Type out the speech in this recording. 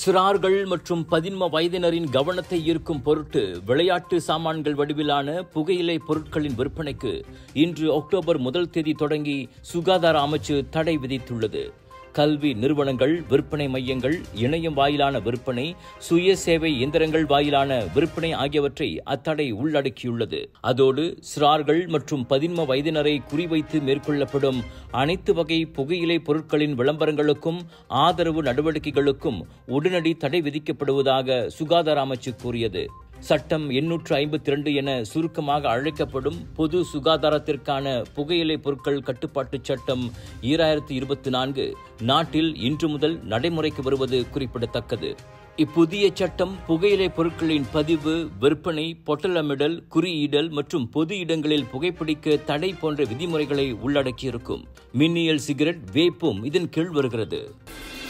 சிறார்கள் மற்றும் பதின்ம வயதினரின் கவனத்தை ஈர்க்கும் பொருட்டு விளையாட்டு சாமான்கள் வடிவிலான புகையிலை பொருட்களின் விற்பனைக்கு இன்று அக்டோபர் முதல் தேதி தொடங்கி சுகாதார அமைச்சு தடை விதித்துள்ளது கல்வி நிறுவனங்கள் விற்பனை மையங்கள் இணையம் வாயிலான விற்பனை சுய சேவை இயந்திரங்கள் வாயிலான விற்பனை ஆகியவற்றை அத்தடை உள்ளடக்கியுள்ளது அதோடு சிறார்கள் மற்றும் பதின்ம வயதினரை குறிவைத்து மேற்கொள்ளப்படும் அனைத்து வகை புகையிலை பொருட்களின் விளம்பரங்களுக்கும் ஆதரவு நடவடிக்கைகளுக்கும் உடனடி தடை விதிக்கப்படுவதாக சுகாதார அமைச்சு கூறியது சட்டம் எண்ணூற்று ஐம்பத்தி இரண்டு என சுருக்கமாக அழைக்கப்படும் பொது சுகாதாரத்திற்கான புகையிலை பொருட்கள் கட்டுப்பாட்டு சட்டம் ஈராயிரத்தி இருபத்தி நான்கு நாட்டில் இன்று முதல் நடைமுறைக்கு வருவது குறிப்பிடத்தக்கது இப்புதிய சட்டம் புகையிலை பொருட்களின் பதிவு விற்பனை பொட்டலமிடல் குறியிடல் மற்றும் பொது இடங்களில் புகைப்பிடிக்க தடை போன்ற விதிமுறைகளை உள்ளடக்கியிருக்கும் மின்னியல் சிகரெட் வேப்பும் இதன் கீழ் வருகிறது